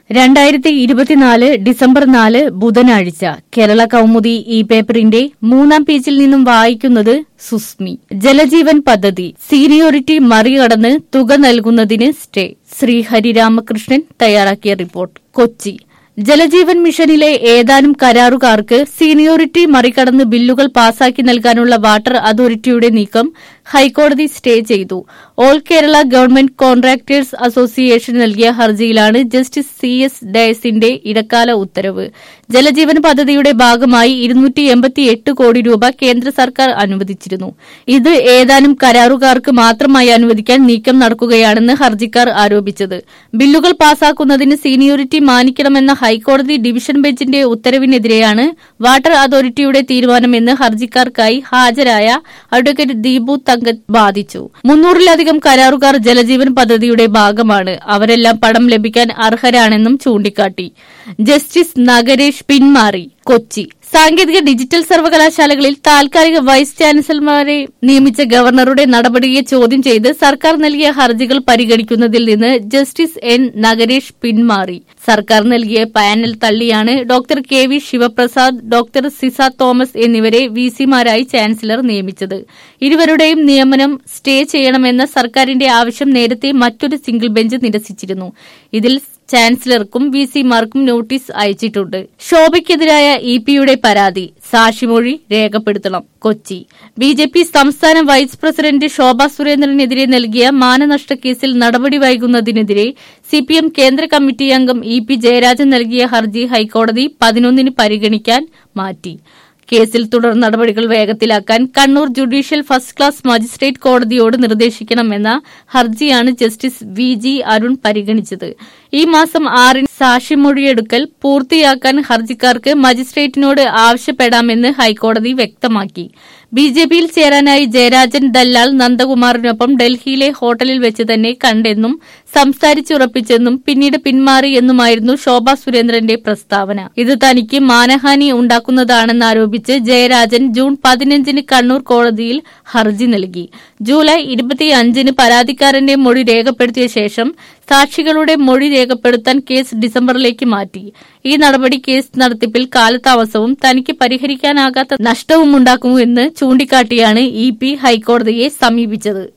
രണ്ടായിരത്തി ഇരുപത്തിനാല് ഡിസംബർ നാല് ബുധനാഴ്ച കേരള കൗമുദി ഈ പേപ്പറിന്റെ മൂന്നാം പേജിൽ നിന്നും വായിക്കുന്നത് സുസ്മി ജലജീവൻ പദ്ധതി സീനിയോറിറ്റി മറികടന്ന് തുക നൽകുന്നതിന് സ്റ്റേ ശ്രീ ഹരിരാമകൃഷ്ണൻ തയ്യാറാക്കിയ റിപ്പോർട്ട് കൊച്ചി ജലജീവൻ മിഷനിലെ ഏതാനും കരാറുകാർക്ക് സീനിയോറിറ്റി മറികടന്ന് ബില്ലുകൾ പാസാക്കി നൽകാനുള്ള വാട്ടർ അതോറിറ്റിയുടെ നീക്കം ഹൈക്കോടതി സ്റ്റേ ചെയ്തു all Kerala government contractors association നൽകിയ ഹർജിയിലാണ് ജസ്റ്റിസ് സി എസ് ഡയസിന്റെ ഇടക്കാല ഉത്തരവ് ജലജീവൻ പദ്ധതിയുടെ ഭാഗമായി ഇരുന്നൂറ്റി എൺപത്തിയെട്ട് കോടി രൂപ കേന്ദ്ര സർക്കാർ അനുവദിച്ചിരുന്നു ഇത് ഏതാനും കരാറുകാർക്ക് മാത്രമായി അനുവദിക്കാൻ നീക്കം നടക്കുകയാണെന്ന് ഹർജിക്കാർ ആരോപിച്ചത് ബില്ലുകൾ പാസാക്കുന്നതിന് സീനിയോറിറ്റി മാനിക്കണമെന്ന ഹൈക്കോടതി ഡിവിഷൻ ബെഞ്ചിന്റെ ഉത്തരവിനെതിരെയാണ് വാട്ടർ അതോറിറ്റിയുടെ തീരുമാനമെന്ന് ഹർജിക്കാർക്കായി ഹാജരായ അഡ്വക്കേറ്റ് ദീപു തങ്കത് വാദിച്ചു മുന്നൂറിലധികം കരാറുകാർ ജലജീവൻ പദ്ധതിയുടെ ഭാഗമാണ് അവരെല്ലാം പണം ലഭിക്കാൻ അർഹരാണെന്നും ചൂണ്ടിക്കാട്ടി ജസ്റ്റിസ് നഗരേഷ് പിന്മാറി കൊച്ചി സാങ്കേതിക ഡിജിറ്റൽ സർവകലാശാലകളിൽ താൽക്കാലിക വൈസ് ചാൻസലർമാരെ നിയമിച്ച ഗവർണറുടെ നടപടിയെ ചോദ്യം ചെയ്ത് സർക്കാർ നൽകിയ ഹർജികൾ പരിഗണിക്കുന്നതിൽ നിന്ന് ജസ്റ്റിസ് എൻ നഗരേഷ് പിന്മാറി സർക്കാർ നൽകിയ പാനൽ തള്ളിയാണ് doctor K V Sivaprasad doctor Sisa Thomas എന്നിവരെ വിസിമാരായി ചാൻസലർ നിയമിച്ചത് ഇരുവരുടെയും നിയമനം സ്റ്റേ ചെയ്യണമെന്ന സർക്കാരിന്റെ ആവശ്യം നേരത്തെ മറ്റൊരു സിംഗിൾ ബെഞ്ച് നിരസിച്ചിരുന്നു ഇതിൽ ചാൻസലർക്കും വി സിമാർക്കും നോട്ടീസ് അയച്ചിട്ടുണ്ട് ശോഭയ്ക്കെതിരായ ഇ പിയുടെ പരാതി സാക്ഷിമൊഴി രേഖപ്പെടുത്തണം കൊച്ചി ബി ജെ പി സംസ്ഥാന വൈസ് പ്രസിഡന്റ് ശോഭ സുരേന്ദ്രനെതിരെ നൽകിയ മാനനഷ്ട കേസിൽ നടപടി വൈകുന്നതിനെതിരെ സിപിഎം കേന്ദ്ര കമ്മിറ്റി അംഗം ഇ പി ജയരാജൻ നൽകിയ ഹർജി ഹൈക്കോടതി പതിനൊന്നിന് പരിഗണിക്കാൻ മാറ്റി കേസിൽ തുടർ നടപടികൾ വേഗത്തിലാക്കാൻ Kannur judicial first class magistrate കോടതിയോട് നിർദ്ദേശിക്കണമെന്ന ഹർജിയാണ് ജസ്റ്റിസ് വി ജി അരുൺ പരിഗണിച്ചത് ഈ മാസം ആറിന് സാക്ഷിമൊഴിയെടുക്കൽ പൂർത്തിയാക്കാൻ ഹർജിക്കാർക്ക് മജിസ്ട്രേറ്റിനോട് ആവശ്യപ്പെടാമെന്ന് ഹൈക്കോടതി വ്യക്തമാക്കി ബി ജെ പിയിൽ ചേരാനായി ജയരാജൻ ദല്ലാൽ നന്ദകുമാറിനൊപ്പം ഡൽഹിയിലെ ഹോട്ടലിൽ വെച്ച് തന്നെ കണ്ടെന്നും സംസാരിച്ചുറപ്പിച്ചെന്നും പിന്നീട് പിന്മാറി എന്നുമായിരുന്നു ശോഭ സുരേന്ദ്രന്റെ പ്രസ്താവന ഇത് തനിക്ക് മാനഹാനി ഉണ്ടാക്കുന്നതാണെന്ന് ആരോപിച്ച് ജയരാജൻ ജൂൺ പതിനഞ്ചിന് കണ്ണൂർ കോടതിയിൽ ഹർജി നൽകി ജൂലൈ ഇരുപത്തിയഞ്ചിന് പരാതിക്കാരന്റെ മൊഴി രേഖപ്പെടുത്തിയ ശേഷം സാക്ഷികളുടെ മൊഴി രേഖപ്പെടുത്താൻ കേസ് ഡിസംബറിലേക്ക് മാറ്റി ഈ നടപടി കേസ് നടത്തിപ്പിൽ കാലതാമസവും തനിക്ക് പരിഹരിക്കാനാകാത്ത നഷ്ടവും ഉണ്ടാക്കുമെന്ന് ചൂണ്ടിക്കാട്ടിയാണ് ഇ പി ഹൈക്കോടതിയെ സമീപിച്ചത്